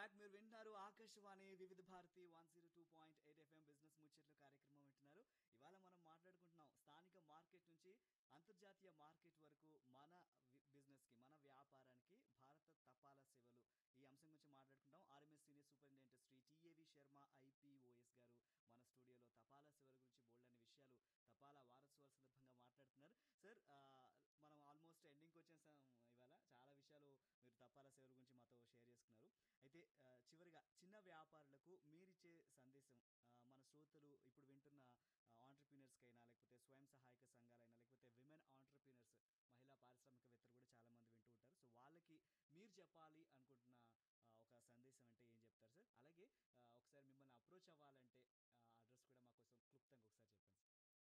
back మీరు వింటున్నారు Akashvani Vividh Bharati one zero two point eight FM business ముచ్చట్లు కార్యక్రమం వింటున్నారు ఇవాళ మనం మాట్లాడుకుంటున్నాం స్థానిక మార్కెట్ నుంచి అంతర్జాతీయ మార్కెట్ వరకు మన బిజినెస్ కి మన వ్యాపారానికి భారత తపాలా సేవలు ఈ అంశం గురించి మాట్లాడుకుంటాం RMS senior superintendent Shri T A V Sharma IPOS గారు మన స్టూడియోలో తపాలా సేవల గురించి బోల్డ్ అనే విషయాలు తపాలా వారోత్సవాల సందర్భంగా మాట్లాడుతున్నారు సార్ ఆ, మనం ఆల్మోస్ట్ ఎండింగ్కి వచ్చేసాం ఇవాళ చాలా విషయాలు మీరు తపాలా సేవల గురించి మాతో షేర్ చేసుకున్నారు అయితే ఆ, చివరిగా చిన్న వ్యాపారులకు మీరిచ్చే సందేశం ఆ, మన శ్రోతలు ఇప్పుడు వింటున్న ఆంటర్ప్రీనర్స్కైనా లేకపోతే స్వయం సహాయక సంఘాలైనా లేకపోతే విమెన్ ఆంటర్ప్రీనర్స్ మహిళా పారిశ్రామికవేత్తలు కూడా చాలా మంది వింటూ ఉంటారు సో వాళ్ళకి మీరు చెప్పాలి అనుకుంటున్న ఆ, ఒక సందేశం అంటే ఏం చెప్తారు సార్ అలాగే ఆ, ఒకసారి మిమ్మల్ని అప్రోచ్ అవ్వాలంటే అడ్రస్ కూడా మా కోసం క్లుప్తంగా ఒకసారి చెప్పండి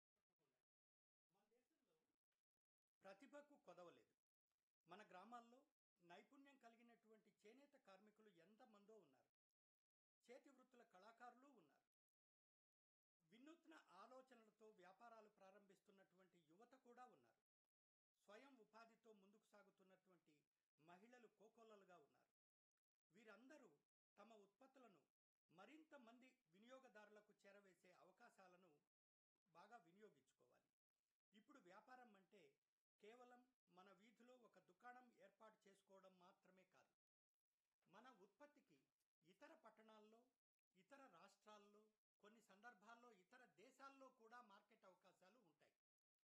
సార్ ప్రతిభకు కొదవలేదు మన గ్రామాల్లో నైపుణ్యం కలిగినటువంటి చేనేత కార్మికులు ఎంతమందో ఉన్నారు చేతి వృత్తుల కళాకారులు ఉన్నారు వినూత్న ఆలోచనలతో వ్యాపారాలు ప్రారంభిస్తున్నటువంటి యువత కూడా ఉన్నారు స్వయం ఉపాధితో ముందుకు సాగుతున్నటువంటి మహిళలు కోకొల్లలుగా ఉన్నారు వీరందరూ తమ ఉత్పత్తులను మరింత మంది వినియోగదారులకు చేరవేసే అవకాశాలను బాగా వినియోగించుకోవాలి ఇప్పుడు వ్యాపారం అంటే కేవలం మన వీధిలో ఒక దుకాణం ఏర్పాటు చేసుకోవడం మాత్రమే కాదు మన ఉత్పత్తికి ఇతర పట్టణాల్లో ఇతర రాష్ట్రాల్లో కొన్ని సందర్భాల్లో ఇతర దేశాల్లో కూడా మార్కెట్ అవకాశాలు ఉంటాయి